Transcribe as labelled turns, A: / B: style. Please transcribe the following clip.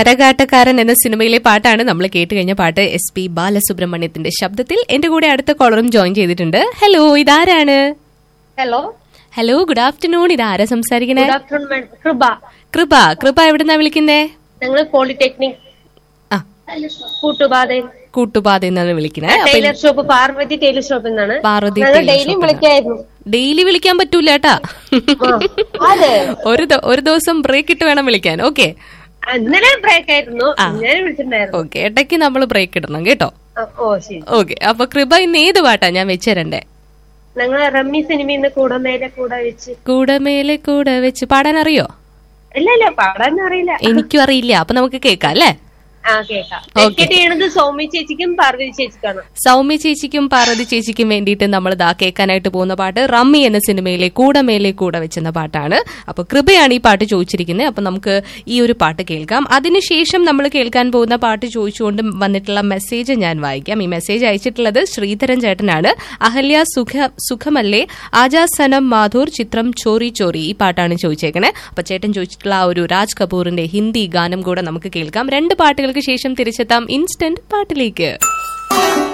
A: കരകാട്ടക്കാരൻ എന്ന സിനിമയിലെ പാട്ടാണ് നമ്മൾ കേട്ട് കഴിഞ്ഞ പാട്ട് എസ് പി ബാലസുബ്രഹ്മണ്യത്തിന്റെ ശബ്ദത്തിൽ എന്റെ കൂടെ അടുത്ത കോളറും ജോയിൻ ചെയ്തിട്ടുണ്ട് ഹലോ ഇതാരാണ്
B: ഹലോ
A: ഹലോ ഗുഡ് ആഫ്റ്റർനൂൺ ഇതാരാ സംസാരിക്കണേ
B: ഗുഡ് ആഫ്റ്റർനൂൺ മാഡം കൃപ
A: കൃപ കൃപ എവിടുന്നാ വിളിക്കുന്നേ
B: ഞങ്ങൾ പോളിടെക്നിക്
A: ആ
B: കൂട്ടുപാതയിൽ
A: കൂട്ടുപാത എന്നാണ് വിളിക്കണേ അപ്പൊ
B: ടൈലർ ഷോപ്പ് പാർവതി ടൈലർ ഷോപ്പിൽ നിന്നാണ്
A: പാർവതി
B: ഞങ്ങൾ
A: tailor
B: ഡെയിലി
A: shop ൽ.
B: വിളിക്കായിരുന്നു
A: ഡെയിലി വിളിക്കാൻ പറ്റൂല കേട്ടാ
B: അതെ
A: ഒരു ദ- ഒരു ദിവസം ബ്രേക്ക് ഇട്ട് വേണം വിളിക്കാൻ ഓക്കെ
B: ഇന്നലെ ബ്രേക്ക് ആയിരുന്നു ഞാൻ വിളിച്ചിട്ടുണ്ടായിരുന്നു
A: ഓക്കെ ഇടയ്ക്ക് നമ്മൾ ബ്രേക്ക് ഇടണം കേട്ടോ
B: ആ, ഓ ശരി
A: ഓക്കെ അപ്പൊ കൃപ ഇന്ന് ഏത് പാട്ടാ ഞാൻ വെച്ചുതരണ്ടേ
B: ഞങ്ങൾ റമ്മി സിനിമയിൽ നിന്ന് കൂടെ നേരെ കൂടെ വെച്ച്
A: കൂടെ മേലെ കൂടെ വെച്ച് പാടാൻ അറിയോ
B: ഇല്ല ഇല്ല പാടാൻ അറിയില്ല
A: എനിക്കും അറിയില്ല അപ്പൊ നമുക്ക് കേൾക്കാം അല്ലേ
B: ആ കേക്കാം ഡെഡിക്കേറ്റ് ചെയ്യണത് സൗമ്യ ചേച്ചിക്കും പാർവതി ചേച്ചിക്കാണ്
A: സൗമ്യ ചേച്ചിക്കും പാർവതി ചേച്ചിക്കും വേണ്ടിയിട്ട് നമ്മൾ ദാ കേൾക്കാനായിട്ട് പോകുന്ന പാട്ട് റമ്മി എന്ന സിനിമയിലെ കൂടെ മേലെ കൂടെ വെച്ചെന്ന പാട്ടാണ് അപ്പൊ കൃപയാണ് ഈ പാട്ട് ചോദിച്ചിരിക്കുന്നത് അപ്പൊ നമുക്ക് ഈ ഒരു പാട്ട് കേൾക്കാം അതിനുശേഷം നമ്മൾ കേൾക്കാൻ പോകുന്ന പാട്ട് ചോദിച്ചുകൊണ്ട് വന്നിട്ടുള്ള മെസ്സേജ് ഞാൻ വായിക്കാം ഈ മെസ്സേജ് അയച്ചിട്ടുള്ളത് ശ്രീധരൻ ചേട്ടനാണ് അഹല്യ സുഖ സുഖമല്ലേ ആജാസനം മാധുർ ചിത്രം ചോറി ചോറി ഈ പാട്ടാണ് ചോദിച്ചേക്കണേ അപ്പൊ ചേട്ടൻ ചോദിച്ചിട്ടുള്ള ആ ഒരു രാജ് കപൂറിന്റെ ഹിന്ദി ഗാനം കൂടെ നമുക്ക് കേൾക്കാം രണ്ട് പാട്ടുകൾക്ക് ശേഷം തിരിച്ചെത്താം ഇൻസ്റ്റന്റ് പാട്ടിലേക്ക്